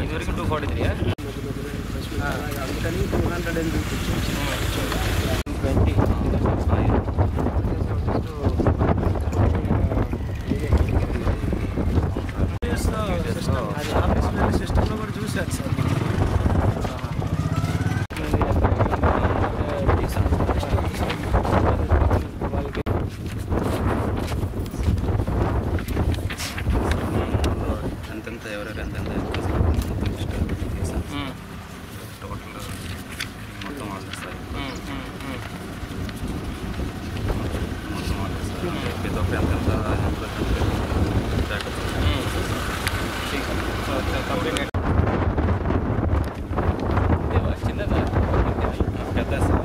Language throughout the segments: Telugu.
ఇదివరకు టూ ఫార్టీ త్రీ అందుకని టూ హండ్రెడ్ అని ట్వంటీ అది ఆఫీస్లో సిస్టంలో కూడా చూశాను సార్ వాళ్ళకి ఎంతెంత ఎవరెవరు ఎంతెంత మొత్తం లిస్ట్ తీసాను టోటల్ మొత్తం వాళ్ళు సార్ మొత్తం వాళ్ళు సార్ ప్రతి ఒక్కరు ఎంతెంత బ్యాకప్ చిన్నదా పెద్ద సార్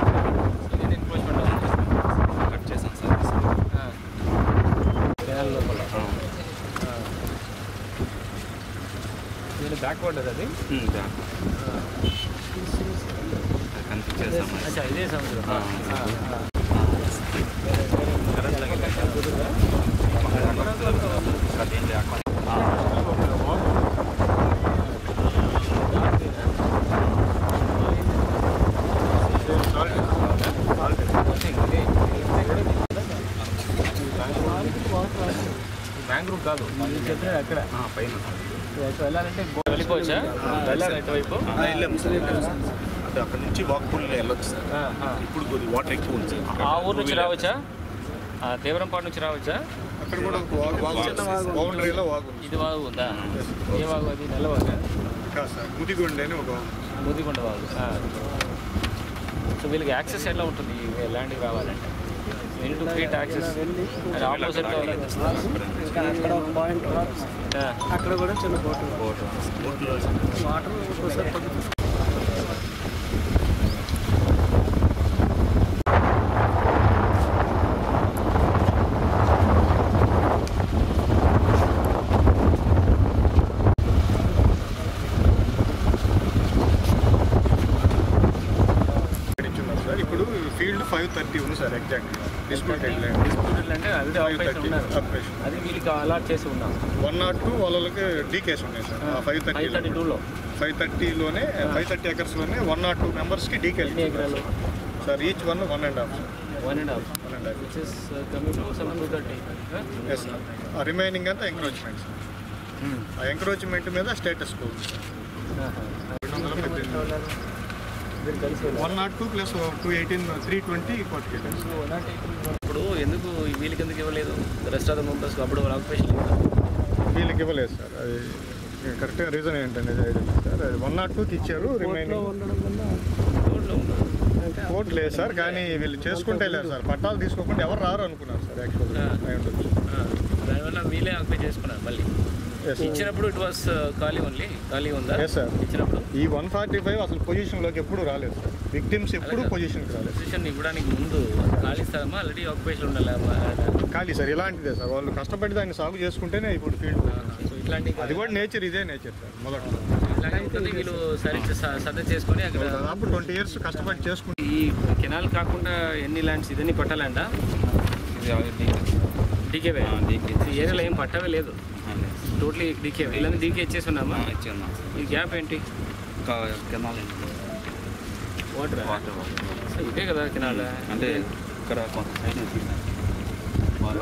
కట్ చేశాను సార్ కెనాల్ లోపల నేను బ్యాక్వర్డ్ అది బ్యాక్ కనిపించేసాము అచ్చా ఇదే సముద్రం ఆ, ఆ, ఆ. కరెంట్ తగిలిందా? అదేం లేకుండా మ్యాంగ్రూవ్ కాదు మీరు చెప్పినది అక్కడ ఆ, పైన ఎటు వెళ్ళాలంటే గో- వెళ్ళిపోవచ్చా వెళ్ళాలి ఇటువైపు వెళ్ళాము సార్ వెళ్ళాము సార్ అంటే అక్కడ నుంచి వాక్పూల్ వెళ్ళొచ్చు సార్ ఆ, ఆ. ఇప్పుడు కొద్ది వాటర్ ఎక్కువ ఉంది సార్ ఆ ఊరు నుంచి రావచ్చా ఆ దేవరంపాడు నుంచి రావచ్చా అక్కడ కూడా ఒక వాగు వాగు బౌండరీలో వాగు ఉంది ఇది వాగు ఉందా ఏ వాగు అది నెలవాగ కాదు సార్ ముదిగొండ అని ఒక ముదిగొండ వాగు ఆ. సో వీళ్ళకి యాక్సెస్ ఎలా ఉంటుంది ఈ ల్యాండ్కి రావాలంటే ఎనీ టు క్రియేట్ యాక్సెస్ ఆపోజిట్లో అక్కడ ఒక పాయింట్ అక్కడ కూడా చిన్న బోట్ వాటర్ ఒక్కోసారి తగ్గుతుంది. ఇచ్చున్నారు సార్ ఇప్పుడు ఫీల్డ్ ఫైవ్ థర్టీ ఉంది sir exact dispute headline disputed అంటే అదే ఆపరేషన్ ఉన్నారు ఆపరేషన్ అది వీళ్ళకి అలాట్ చేసి ఉన్నాం వన్ నాట్ టూ వాళ్ళకి డీ కేసు ఉన్నాయి sir five five thirty thirty టూలో ఫైవ్ థర్టీలోనే ఫైవ్ థర్టీ ఎకర్స్లోనే వన్ నాట్ టూ మెంబర్స్కి డీకే ఎన్ని ఎకరాలు sir each one one and half one and half one and half which is coming to seven to thirty yes sir ఆ రిమైనింగ్ అంతా ఎంక్రోచ్మెంట్ సార్ ఆ ఎంక్రోచ్మెంట్ మీద స్టేటస్ కో రెండు వందల పద్దెనిమిది కలిసి one naught two plus two eighteen three twenty కోర్టుకి వెళ్ళాను సార్ వన్ నాట్ ఎయిట్ ఇప్పుడు ఎందుకు వీళ్ళకి ఎందుకు ఇవ్వలేదు రెస్ట్ ఆఫ్ ద మెంబర్స్ అప్పుడు ఆక్యుపేషన్ వీళ్ళకి ఇవ్వలేదు సార్ అది కరెక్ట్గా రీజన్ ఏంటనేది ఐడియా లేదు సార్ అది వన్ నాట్ టూకి ఇచ్చారు రిమైనింగ్ ఉండడం వల్ల అంటే కోర్టు లేదు సార్ కానీ వీళ్ళు చేసుకుంటే లేదు సార్ పట్టాలు తీసుకోకుండా ఎవరు రారు అనుకున్నారు సార్ యాక్చువల్గా అయి ఉండొచ్చు దానివల్ల వీళ్ళే ఆక్యుపై చేసుకున్నారు మళ్ళీ ఎస్ ఇచ్చినప్పుడు ఇట్ వాస్ ఖాళీ ఓన్లీ ఖాళీ ఉందా Yes, sir. ఇచ్చినప్పుడు ఈ వన్ ఫార్టీ ఫైవ్ అసలు పొజిషన్లోకి ఎప్పుడు రాలేదు సార్ విక్టిమ్స్ ఎప్పుడు పొజిషన్కి రాలేదు పొజిషన్ ఇవ్వడానికి ముందు ఖాళీ స్థలమా ఆల్రెడీ ఆక్యుపేషన్ ఉండాలి ఖాళీ సార్ ఇలాంటిదే సార్ వాళ్ళు కష్టపడి దాన్ని సాగు చేసుకుంటేనే ఇప్పుడు ఫీల్డ్ సో ఇట్లాంటి అది కూడా నేచర్ ఇదే నేచర్ సార్ మొదట్లో ఇట్లాంటి ఉంటుంది వీళ్ళు సరి సర్ద చేసుకొని అక్కడ దాదాపు ట్వంటీ ఇయర్స్ కష్టపడి చేసుకుంటే ఈ కెనాల్ కాకుండా ఎన్ని ల్యాండ్స్ ఇదన్నీ పట్టాలండా ఇది డీకేవే డీకే ఈ ఏరియాలో ఏం పట్టవే లేదు టోటలీ డీకే వీళ్ళని డీకే ఇచ్చేసి ఉన్నామా ఇచ్చి ఉన్నాం సార్ ఈ గ్యాప్ ఏంటి ఇంకా కెనాల్ వాటర్ వాటర్ సో ఇదే కదా కెనాల్ అంటే ఇక్కడ కొంత సైడ్ నుంచి వాళ్ళ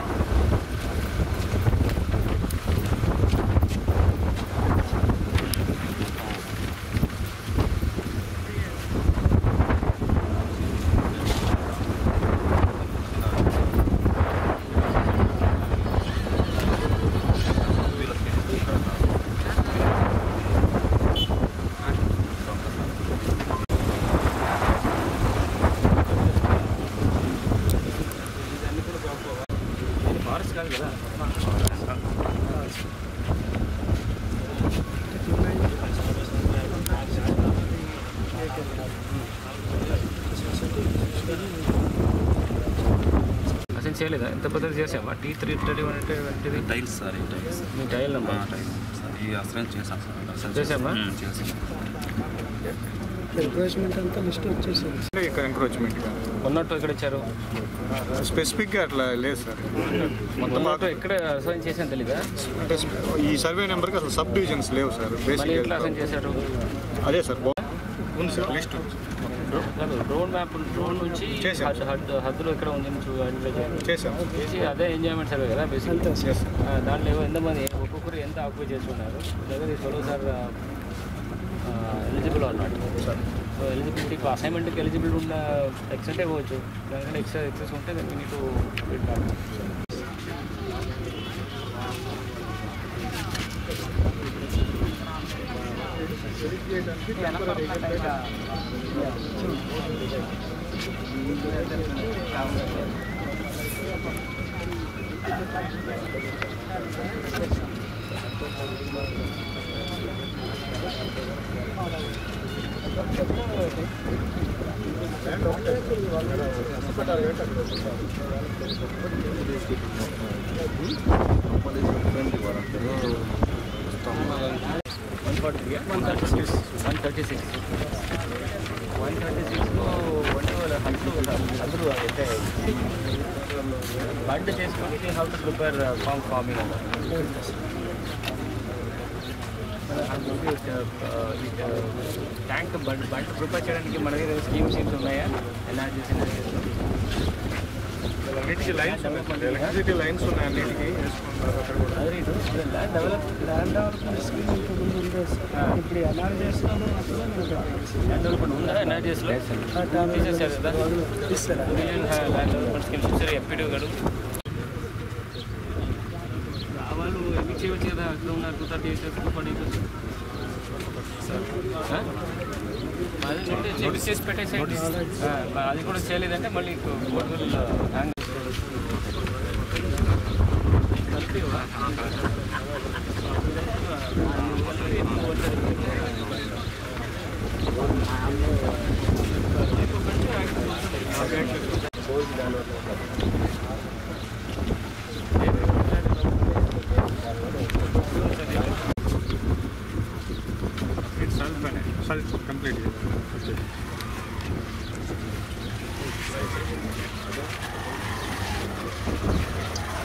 ఫారెస్ట్ కాదు కదా అసలు చేయలేదా ఎంత పెద్దది చేసామా టీ త్రీ థర్టీ వన్ అంటే ఏంటిది టైల్స్ సార్ ఈ టైల్స్ మీ టైల్ ఆ, నెంబర్ టైల్స్ సార్ ఈ అసలు చేశాం సార్ అసలు చేశామా? చేసాం ఎంకరేజ్మెంట్ అంతా లిస్ట్ వచ్చేసింది అంటే ఇక్కడ ఎంక్రోచ్మెంట్ ఉన్నట్టు ఎక్కడ ఇచ్చారు స్పెసిఫిక్గా అట్లా లేదు సార్ మొత్తం ఉన్నట్టు ఎక్కడ అసైన్ చేసాను తెలీదా అంటే ఈ సర్వే నెంబర్కి అసలు సబ్ డివిజన్స్ లేవు సార్ మళ్ళీ ఎట్లా అసైన్ బేసిక్ చేశారు అదే సార్ బా- ఉంది సార్ లిస్ట్ ఉంది కాదు డ్రోన్ మ్యాప్ డ్రోన్ నుంచి చేశాం. హద్దు హద్దు హద్దులు ఎక్కడ ఉంది చూ ఐడెంటిఫై చేయాలి చేశాం చేసి అదే ఎంజాయ్మెంట్ సర్వే కదా బేసిక్ అంతే సార్ ఎస్ దాంట్లో ఏవో ఎంతమంది ఒక్కొక్కరు ఎంత ఆక్యుపై చేస్తున్నారు దగ్గర ఈ సోలో సార్ ఎలిజిబుల్ అన్నాడు సార్ సో ఎలిజిబిలిటీ ఇప్పుడు అసైన్మెంట్కి ఎలిజిబుల్ ఉన్న ఎక్సెంట్ ఇవ్వచ్చు దానికంటే ఎక్స్ట్రా ఎక్సెస్ ఉంటే దాన్ని నీకు పెట్టాలి one forty three one thirty six one thirty six one thirty సిక్స్లో అంటే వాళ్ళ హద్దు అందరూ అయితే బడ్ చేసుకొని how to prepare farm farming tank bund bund prepare చేయడానికి మన దగ్గర స్కీమ్ స్కీమ్స్ ఉన్నాయా ఎన్ఆర్జీసీ అన్నిటికీ లైన్స్ ఉన్నాయి ఎలక్ట్రిసిటీ లైన్స్ ఉన్నాయి అన్నిటికీ వేసుకుంటారు అక్కడ కూడా అదే ఇది land develop land development scheme ఇంతకు ముందు ఉండే సార్ ఇప్పుడు ఎన్ఆర్ చేస్తాను అట్లా నేను పెట్టాను. ల్యాండ్ డెవలప్మెంట్ ఉందా ఎన్ఆర్జీఎస్లో ఆ టైంలో తీసేశారు కదా ఇస్తారా మిలియన్ ల్యాండ్ డెవలప్మెంట్ స్కీమ్ చూసారు ఎంపీడీ గారు వాళ్ళు ఎన్ని చేయవచ్చు కదా అక్కడ ఉన్నారు two thirty eight two forty అది నుండి చెక్ చేసి పెట్టేసేయండి ఆ, అది కూడా చేయలేదంటే మళ్ళీ కోర్టు హ్యాంగ్ ఇట్స్ సెల్ఫ్ అనే సెల్ఫ్ కంప్లీట్